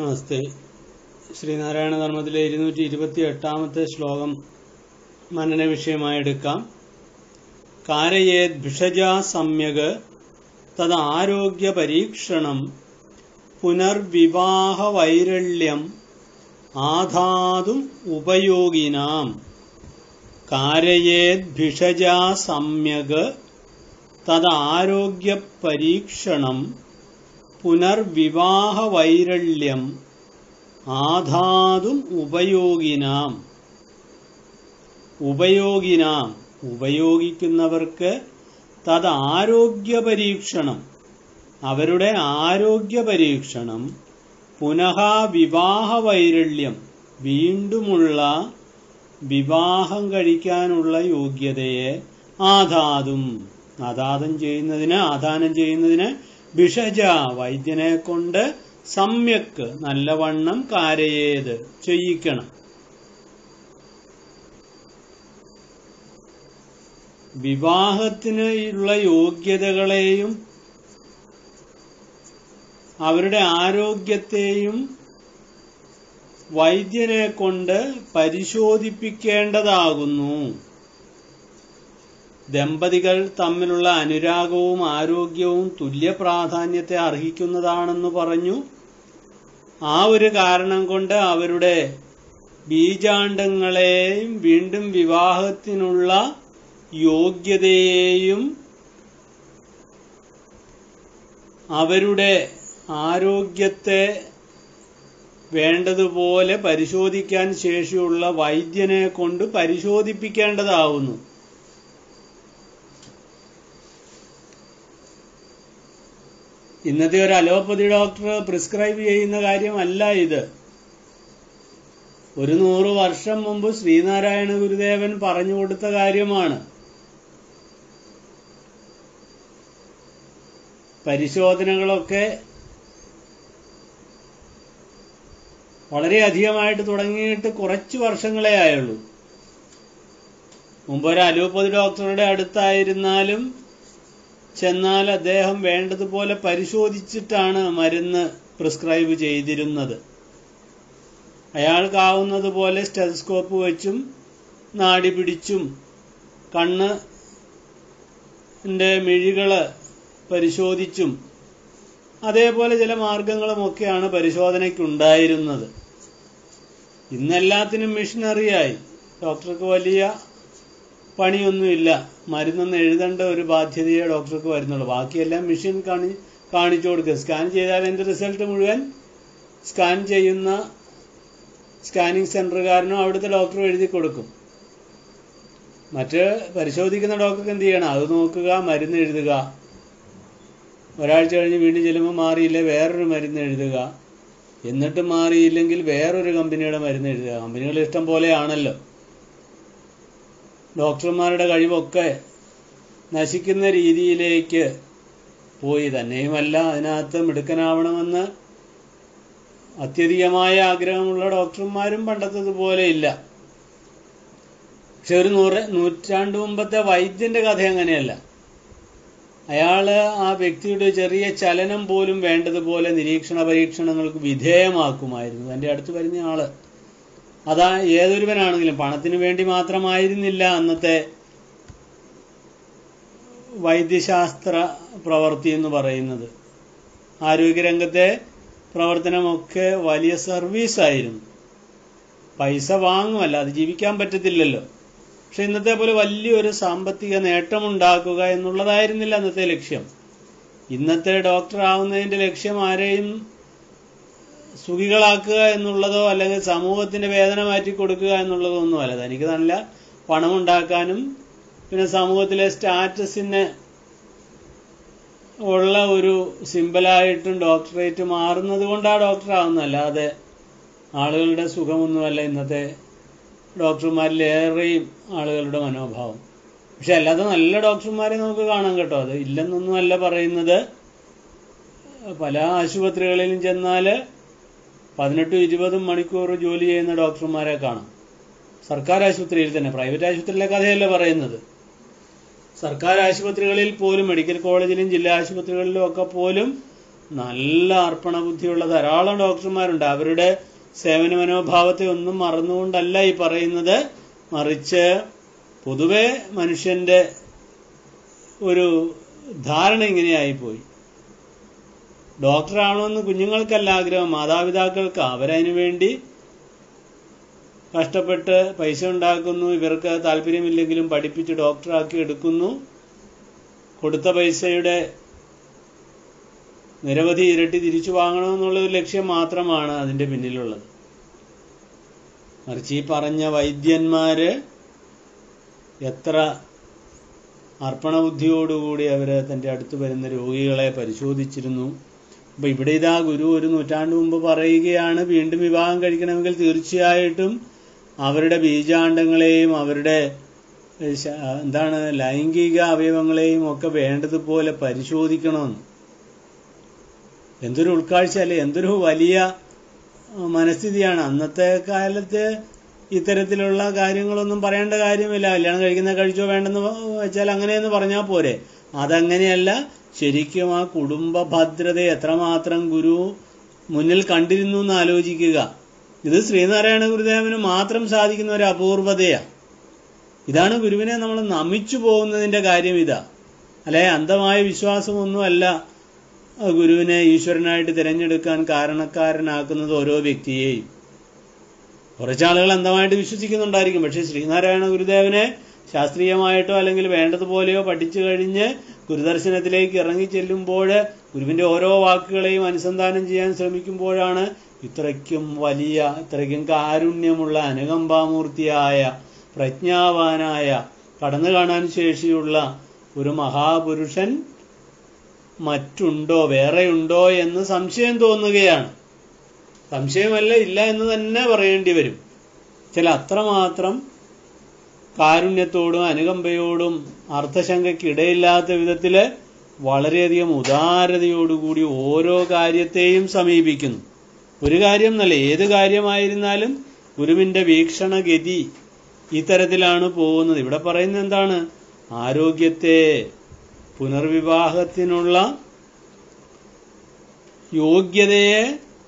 നമസ്തേ ശ്രീനാരായണ ധർമ്മത്തിലെ ഇരുന്നൂറ്റി ഇരുപത്തി എട്ടാമത്തെ ശ്ലോകം മനന വിഷയമായി എടുക്കാം കാരയേത് ഭിഷജാ സമ്യക് തത് ആരോഗ്യ പരീക്ഷണം പുനർവിവാഹ വൈരള്യം ആധാതും ഉപയോഗിനാം കാരയേത് ഭിഷജാ സമ്യക് തത് ആരോഗ്യ പരീക്ഷണം പുനർവിവാഹ വൈരള്യം ആധാതും ഉപയോഗിനാം ഉപയോഗിനാം ഉപയോഗിക്കുന്നവർക്ക് തത് ആരോഗ്യ പരീക്ഷണം അവരുടെ ആരോഗ്യ പരീക്ഷണം പുനഃ വിവാഹ വൈരള്യം വീണ്ടുമുള്ള വിവാഹം കഴിക്കാനുള്ള യോഗ്യതയെ ആധാതും ആധാതം ചെയ്യുന്നതിന് ആധാനം ചെയ്യുന്നതിന് ഭിഷജ വൈദ്യനെ കൊണ്ട് സമ്യക്ക് നല്ലവണ്ണം കാരയേത് ചെയ്യിക്കണം വിവാഹത്തിനുള്ള യോഗ്യതകളെയും അവരുടെ ആരോഗ്യത്തെയും വൈദ്യനെ കൊണ്ട് പരിശോധിപ്പിക്കേണ്ടതാകുന്നു ദമ്പതികൾ തമ്മിലുള്ള അനുരാഗവും ആരോഗ്യവും തുല്യ പ്രാധാന്യത്തെ അർഹിക്കുന്നതാണെന്ന് പറഞ്ഞു ആ ഒരു കാരണം കൊണ്ട് അവരുടെ ബീജാണ്ടങ്ങളെയും വീണ്ടും വിവാഹത്തിനുള്ള യോഗ്യതയെയും അവരുടെ ആരോഗ്യത്തെ വേണ്ടതുപോലെ പരിശോധിക്കാൻ ശേഷിയുള്ള വൈദ്യനെ കൊണ്ട് പരിശോധിപ്പിക്കേണ്ടതാവുന്നു ഇന്നത്തെ ഒരു അലോപ്പതി ഡോക്ടർ പ്രിസ്ക്രൈബ് ചെയ്യുന്ന കാര്യമല്ല ഇത് ഒരു നൂറ് വർഷം മുമ്പ് ശ്രീനാരായണ ഗുരുദേവൻ പറഞ്ഞു കൊടുത്ത കാര്യമാണ് പരിശോധനകളൊക്കെ വളരെ അധികമായിട്ട് തുടങ്ങിയിട്ട് കുറച്ച് വർഷങ്ങളെ ആയുള്ളൂ മുമ്പ് ഒരു അലോപ്പതി ഡോക്ടറുടെ അടുത്തായിരുന്നാലും ചെന്നാൽ അദ്ദേഹം വേണ്ടതുപോലെ പരിശോധിച്ചിട്ടാണ് മരുന്ന് പ്രിസ്ക്രൈബ് ചെയ്തിരുന്നത് അയാൾക്കാവുന്നതുപോലെ സ്റ്റെതസ്കോപ്പ് വെച്ചും നാടി പിടിച്ചും കണ്ണ് മിഴികള് പരിശോധിച്ചും അതേപോലെ ചില മാർഗങ്ങളുമൊക്കെയാണ് പരിശോധനയ്ക്കുണ്ടായിരുന്നത് ഇന്നെല്ലാത്തിനും മിഷനറിയായി ഡോക്ടർക്ക് വലിയ പണിയൊന്നുമില്ല മരുന്നൊന്നും എഴുതേണ്ട ഒരു ബാധ്യതയെ ഡോക്ടർക്ക് വരുന്നുള്ളൂ ബാക്കിയെല്ലാം മെഷീൻ കാണി കാണിച്ചു കൊടുക്കുക സ്കാൻ ചെയ്താൽ അതിന്റെ റിസൾട്ട് മുഴുവൻ സ്കാൻ ചെയ്യുന്ന സ്കാനിങ് സെന്ററുകാരനോ അവിടുത്തെ ഡോക്ടറും എഴുതി കൊടുക്കും മറ്റ് പരിശോധിക്കുന്ന ഡോക്ടർക്ക് എന്ത് ചെയ്യണം അത് നോക്കുക മരുന്ന് എഴുതുക ഒരാഴ്ച കഴിഞ്ഞ് വീണ്ടും ചെല്ലുമ്പോൾ മാറിയില്ല വേറൊരു മരുന്ന് എഴുതുക എന്നിട്ട് മാറിയില്ലെങ്കിൽ വേറൊരു കമ്പനിയുടെ മരുന്ന് എഴുതുക കമ്പനികൾ ഇഷ്ടം പോലെയാണല്ലോ ഡോക്ടർമാരുടെ കഴിവൊക്കെ നശിക്കുന്ന രീതിയിലേക്ക് പോയി തന്നെയുമല്ല അതിനകത്ത് മിടുക്കനാവണമെന്ന് അത്യധികമായ ആഗ്രഹമുള്ള ഡോക്ടർമാരും പണ്ടത്തതുപോലെ ഇല്ല പക്ഷെ ഒരു നൂറ് നൂറ്റാണ്ട് മുമ്പത്തെ വൈദ്യന്റെ കഥ അങ്ങനെയല്ല അയാള് ആ വ്യക്തിയുടെ ചെറിയ ചലനം പോലും വേണ്ടതുപോലെ നിരീക്ഷണ പരീക്ഷണങ്ങൾക്ക് വിധേയമാക്കുമായിരുന്നു തന്റെ അടുത്ത് വരുന്ന ആള് അതാ ഏതൊരുവനാണെങ്കിലും പണത്തിന് വേണ്ടി മാത്രമായിരുന്നില്ല അന്നത്തെ വൈദ്യശാസ്ത്ര പ്രവൃത്തി എന്ന് പറയുന്നത് ആരോഗ്യരംഗത്തെ പ്രവർത്തനമൊക്കെ വലിയ സർവീസ് ആയിരുന്നു പൈസ വാങ്ങുമല്ല അത് ജീവിക്കാൻ പറ്റത്തില്ലല്ലോ പക്ഷെ ഇന്നത്തെ പോലെ വലിയൊരു സാമ്പത്തിക നേട്ടമുണ്ടാക്കുക എന്നുള്ളതായിരുന്നില്ല അന്നത്തെ ലക്ഷ്യം ഇന്നത്തെ ഡോക്ടർ ആവുന്നതിന്റെ ലക്ഷ്യം ആരെയും സുഖികളാക്കുക എന്നുള്ളതോ അല്ലെങ്കിൽ സമൂഹത്തിന്റെ വേദന മാറ്റി കൊടുക്കുക എന്നുള്ളതോ ഒന്നുമല്ല തനിക്ക് നല്ല പണമുണ്ടാക്കാനും പിന്നെ സമൂഹത്തിലെ സ്റ്റാറ്റസിന് ഉള്ള ഒരു സിമ്പിളായിട്ടും ഡോക്ടറേറ്റ് മാറുന്നത് കൊണ്ടാ ഡോക്ടർ ആവുന്നത് അല്ലാതെ ആളുകളുടെ സുഖമൊന്നുമല്ല ഇന്നത്തെ ഡോക്ടർമാരിലേറെയും ആളുകളുടെ മനോഭാവം പക്ഷെ അല്ലാതെ നല്ല ഡോക്ടർമാരെ നമുക്ക് കാണാം കേട്ടോ അത് ഇല്ലെന്നൊന്നുമല്ല പറയുന്നത് പല ആശുപത്രികളിലും ചെന്നാല് പതിനെട്ടും ഇരുപതും മണിക്കൂർ ജോലി ചെയ്യുന്ന ഡോക്ടർമാരെ കാണാം സർക്കാർ ആശുപത്രിയിൽ തന്നെ പ്രൈവറ്റ് ആശുപത്രിയിലെ കഥയല്ല പറയുന്നത് സർക്കാർ ആശുപത്രികളിൽ പോലും മെഡിക്കൽ കോളേജിലും ജില്ലാ ആശുപത്രികളിലും ഒക്കെ പോലും നല്ല അർപ്പണ ബുദ്ധിയുള്ള ധാരാളം ഡോക്ടർമാരുണ്ട് അവരുടെ സേവന മനോഭാവത്തെ ഒന്നും മറന്നുകൊണ്ടല്ല ഈ പറയുന്നത് മറിച്ച് പൊതുവെ മനുഷ്യന്റെ ഒരു ധാരണ ഇങ്ങനെയായിപ്പോയി ഡോക്ടറാണോന്ന് കുഞ്ഞുങ്ങൾക്കല്ല ആഗ്രഹം മാതാപിതാക്കൾക്ക് അവരതിനു വേണ്ടി കഷ്ടപ്പെട്ട് പൈസ ഉണ്ടാക്കുന്നു ഇവർക്ക് താല്പര്യമില്ലെങ്കിലും പഠിപ്പിച്ച് ഡോക്ടറാക്കി എടുക്കുന്നു കൊടുത്ത പൈസയുടെ നിരവധി ഇരട്ടി തിരിച്ചു വാങ്ങണമെന്നുള്ള ഒരു ലക്ഷ്യം മാത്രമാണ് അതിന്റെ പിന്നിലുള്ളത് മറിച്ച് ഈ പറഞ്ഞ വൈദ്യന്മാര് എത്ര അർപ്പണബുദ്ധിയോടുകൂടി അവര് തന്റെ അടുത്ത് വരുന്ന രോഗികളെ പരിശോധിച്ചിരുന്നു അപ്പൊ ഇവിടെ ഇതാ ഗുരു ഒരു നൂറ്റാണ്ട് മുമ്പ് പറയുകയാണ് വീണ്ടും വിവാഹം കഴിക്കണമെങ്കിൽ തീർച്ചയായിട്ടും അവരുടെ ബീജാണ്ടങ്ങളെയും അവരുടെ ഏഹ്, ശ- എന്താണ് ലൈംഗിക അവയവങ്ങളെയും ഒക്കെ വേണ്ടതുപോലെ പരിശോധിക്കണമെന്ന് എന്തൊരു ഉൾക്കാഴ്ച അല്ലെ എന്തൊരു വലിയ ആ, മനസ്ഥിതിയാണ് അന്നത്തെ കാലത്ത് ഇത്തരത്തിലുള്ള കാര്യങ്ങളൊന്നും പറയേണ്ട കാര്യമില്ല കല്യാണം കഴിക്കുന്ന കഴിച്ചോ വേണ്ടെന്ന് വെച്ചാൽ അങ്ങനെയെന്ന് പറഞ്ഞാൽ പോരെ അതങ്ങനെയല്ല ശരിക്കും ആ കുടുംബ ഭദ്രത എത്രമാത്രം ഗുരു മുന്നിൽ കണ്ടിരുന്നു എന്ന് ആലോചിക്കുക ഇത് ശ്രീനാരായണ ഗുരുദേവന് മാത്രം സാധിക്കുന്ന ഒരു അപൂർവതയാണ് ഇതാണ് ഗുരുവിനെ നമ്മൾ നമിച്ചു പോകുന്നതിന്റെ കാര്യം ഇതാ അല്ലെ അന്ധമായ വിശ്വാസമൊന്നുമല്ല ആ ഗുരുവിനെ ഈശ്വരനായിട്ട് തിരഞ്ഞെടുക്കാൻ കാരണക്കാരനാക്കുന്നത് ഓരോ വ്യക്തിയെയും കുറച്ചാളുകൾ അന്ധമായിട്ട് വിശ്വസിക്കുന്നുണ്ടായിരിക്കും പക്ഷെ ശ്രീനാരായണ ഗുരുദേവനെ ശാസ്ത്രീയമായിട്ടോ അല്ലെങ്കിൽ വേണ്ടതുപോലെയോ പഠിച്ചു കഴിഞ്ഞ് ഗുരുദർശനത്തിലേക്ക് ഇറങ്ങി ചെല്ലുമ്പോൾ ഗുരുവിന്റെ ഓരോ വാക്കുകളെയും അനുസന്ധാനം ചെയ്യാൻ ശ്രമിക്കുമ്പോഴാണ് ഇത്രയ്ക്കും വലിയ ഇത്രയ്ക്കും കാരുണ്യമുള്ള അനുകമ്പാമൂർത്തിയായ പ്രജ്ഞാവാനായ കടന്നു കാണാൻ ശേഷിയുള്ള ഒരു മഹാപുരുഷൻ മറ്റുണ്ടോ വേറെയുണ്ടോ എന്ന് സംശയം തോന്നുകയാണ് സംശയമല്ല ഇല്ല എന്ന് തന്നെ പറയേണ്ടി വരും ചില അത്രമാത്രം കാരുണ്യത്തോടും അനുകമ്പയോടും അർത്ഥശങ്കയ്ക്കിടയില്ലാത്ത വിധത്തില് വളരെയധികം ഉദാരതയോടുകൂടി ഓരോ കാര്യത്തെയും സമീപിക്കുന്നു ഒരു കാര്യം എന്നല്ല ഏത് കാര്യമായിരുന്നാലും ഗുരുവിന്റെ വീക്ഷണഗതി ഇത്തരത്തിലാണ് പോകുന്നത് ഇവിടെ പറയുന്നത് എന്താണ് ആരോഗ്യത്തെ പുനർവിവാഹത്തിനുള്ള യോഗ്യതയെ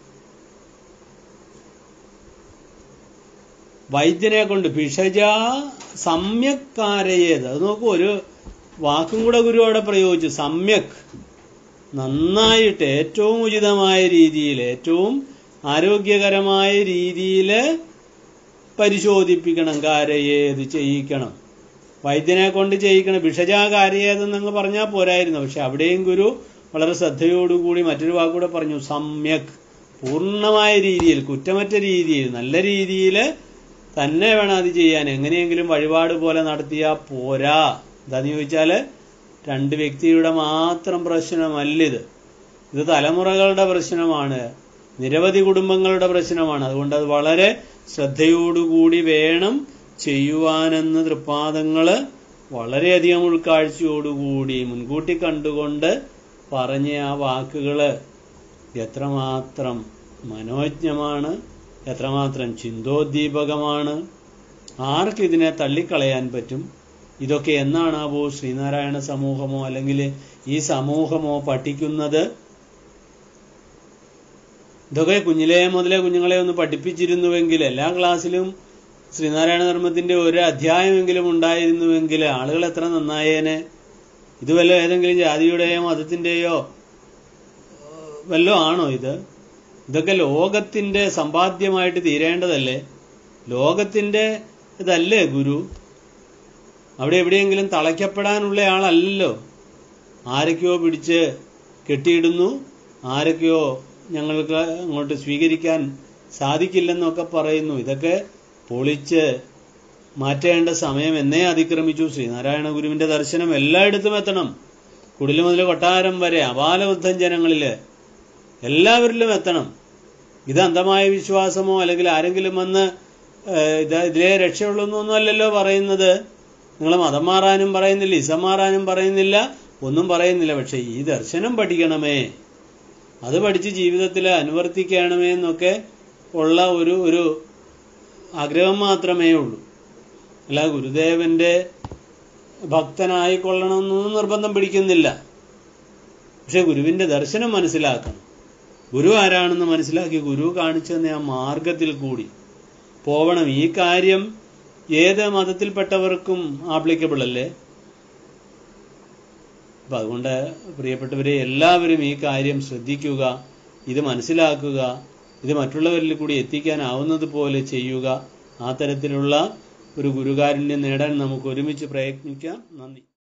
വൈദ്യനെ കൊണ്ട് ഭിഷജ സമ്യക്കാരയേത് അത് നോക്കൂ ഒരു വാക്കും കൂടെ ഗുരു അവിടെ പ്രയോഗിച്ചു സമ്യക് നന്നായിട്ട് ഏറ്റവും ഉചിതമായ രീതിയിൽ ഏറ്റവും ആരോഗ്യകരമായ രീതിയിൽ പരിശോധിപ്പിക്കണം കാരയേത് ചെയ്യിക്കണം വൈദ്യനെ കൊണ്ട് ചെയ്യിക്കണം ഭിഷജാകാരയേതെന്നങ്ങ് പറഞ്ഞാൽ പോരായിരുന്നു പക്ഷെ അവിടെയും ഗുരു വളരെ ശ്രദ്ധയോടുകൂടി മറ്റൊരു വാക്കൂടെ പറഞ്ഞു സമ്യക് പൂർണ്ണമായ രീതിയിൽ കുറ്റമറ്റ രീതിയിൽ നല്ല രീതിയിൽ തന്നെ വേണം അത് ചെയ്യാൻ എങ്ങനെയെങ്കിലും വഴിപാട് പോലെ നടത്തിയാൽ പോരാ എന്താന്ന് ചോദിച്ചാല് രണ്ട് വ്യക്തിയുടെ മാത്രം പ്രശ്നമല്ലിത് ഇത് തലമുറകളുടെ പ്രശ്നമാണ് നിരവധി കുടുംബങ്ങളുടെ പ്രശ്നമാണ് അതുകൊണ്ട് അത് വളരെ ശ്രദ്ധയോടുകൂടി വേണം ചെയ്യുവാനെന്ന് തൃപ്പാദങ്ങള് വളരെയധികം ഉൾക്കാഴ്ചയോടുകൂടി മുൻകൂട്ടി കണ്ടുകൊണ്ട് പറഞ്ഞ ആ വാക്കുകള് എത്രമാത്രം മനോജ്ഞമാണ് എത്രമാത്രം ചിന്തോദ്ദീപകമാണ് ആർക്ക് ഇതിനെ തള്ളിക്കളയാൻ പറ്റും ഇതൊക്കെ എന്നാണാവോ ശ്രീനാരായണ സമൂഹമോ അല്ലെങ്കിൽ ഈ സമൂഹമോ പഠിക്കുന്നത് ഇതൊക്കെ കുഞ്ഞിലേ മുതലേ കുഞ്ഞുങ്ങളെ ഒന്ന് പഠിപ്പിച്ചിരുന്നുവെങ്കിൽ എല്ലാ ക്ലാസ്സിലും ശ്രീനാരായണ ധർമ്മത്തിന്റെ ഒരു അധ്യായമെങ്കിലും ഉണ്ടായിരുന്നുവെങ്കിൽ ആളുകൾ എത്ര നന്നായേനെ ഇത് വല്ല ഏതെങ്കിലും ജാതിയുടെയോ മതത്തിന്റെയോ വല്ലോ ആണോ ഇത് ഇതൊക്കെ ലോകത്തിന്റെ സമ്പാദ്യമായിട്ട് തീരേണ്ടതല്ലേ ലോകത്തിന്റെ ഇതല്ലേ ഗുരു അവിടെ എവിടെയെങ്കിലും തളയ്ക്കപ്പെടാനുള്ള ആളല്ലല്ലോ ആരൊക്കെയോ പിടിച്ച് കെട്ടിയിടുന്നു ആരൊക്കെയോ ഞങ്ങൾക്ക് അങ്ങോട്ട് സ്വീകരിക്കാൻ സാധിക്കില്ലെന്നൊക്കെ പറയുന്നു ഇതൊക്കെ പൊളിച്ച് മാറ്റേണ്ട സമയം എന്നേ അതിക്രമിച്ചു ശ്രീനാരായണ ഗുരുവിന്റെ ദർശനം എല്ലായിടത്തും എത്തണം കുടില് മുതൽ കൊട്ടാരം വരെ അപാലബുദ്ധൻ ജനങ്ങളില് എല്ലാവരിലും എത്തണം ഇത് അന്ധമായ വിശ്വാസമോ അല്ലെങ്കിൽ ആരെങ്കിലും വന്ന് ഏഹ്, ഇത് ഇതിലേ രക്ഷയുള്ളൂന്നൊന്നും അല്ലല്ലോ പറയുന്നത് നിങ്ങൾ മതം മാറാനും പറയുന്നില്ല ഇസം മാറാനും പറയുന്നില്ല ഒന്നും പറയുന്നില്ല പക്ഷെ ഈ ദർശനം പഠിക്കണമേ അത് പഠിച്ച് ജീവിതത്തിൽ അനുവർത്തിക്കണമേ എന്നൊക്കെ ഉള്ള ഒരു ഒരു ആഗ്രഹം മാത്രമേ ഉള്ളൂ അല്ല ഗുരുദേവന്റെ ഭക്തനായിക്കൊള്ളണമെന്നൊന്നും നിർബന്ധം പിടിക്കുന്നില്ല പക്ഷെ ഗുരുവിന്റെ ദർശനം മനസ്സിലാക്കണം ഗുരു ആരാണെന്ന് മനസ്സിലാക്കി ഗുരു കാണിച്ചു തന്ന ആ മാർഗത്തിൽ കൂടി പോവണം ഈ കാര്യം ഏത് മതത്തിൽപ്പെട്ടവർക്കും ആപ്ലിക്കബിൾ അല്ലേ അപ്പൊ അതുകൊണ്ട് പ്രിയപ്പെട്ടവരെ എല്ലാവരും ഈ കാര്യം ശ്രദ്ധിക്കുക ഇത് മനസ്സിലാക്കുക ഇത് മറ്റുള്ളവരിൽ കൂടി എത്തിക്കാനാവുന്നത് പോലെ ചെയ്യുക ആ തരത്തിലുള്ള ഒരു ഗുരുകാരുണ്യം നേടാൻ നമുക്ക് ഒരുമിച്ച് പ്രയത്നിക്കാം നന്ദി